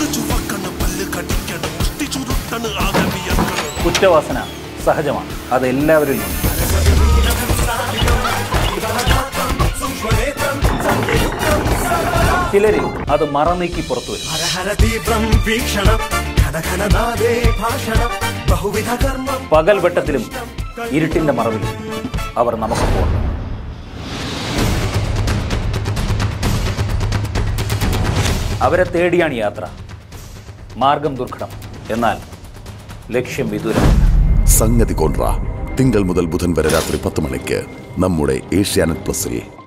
കണ്ണ് ചുവക്കണ് പല്ല് കടിക്കണ് മുഷ്ടി ചുരുട്ടണ് ആകെ വിയർക്കണ് കുറ്റവാസന സഹജമാണ് അത് എല്ലാവരിലും ഉണ്ട് ചിലരിൽ അത് മറനീക്കി പുറത്തു വരും ഹരഹര തീവ്രം വീക്ഷണം ഘനഘനനാദേ ഭാഷണം ബഹുവിധ കർമ്മം പകൽ വെട്ടത്തിലും ഇരുട്ടിന്റെ മറവിലും അവർ നമുക്കൊപ്പം അവരെ തേടിയാണ് യാത്ര മാർഗം ദുർഘടം എന്നാൽ ലക്ഷ്യം വിദൂരമല്ല സംഗതി കൊണ്ട്ര തിങ്കൾ മുതൽ ബുധൻ വരെ രാത്രി പത്ത് മണിക്ക് നമ്മുടെ ഏഷ്യാനെറ്റ് പ്ലസിൽ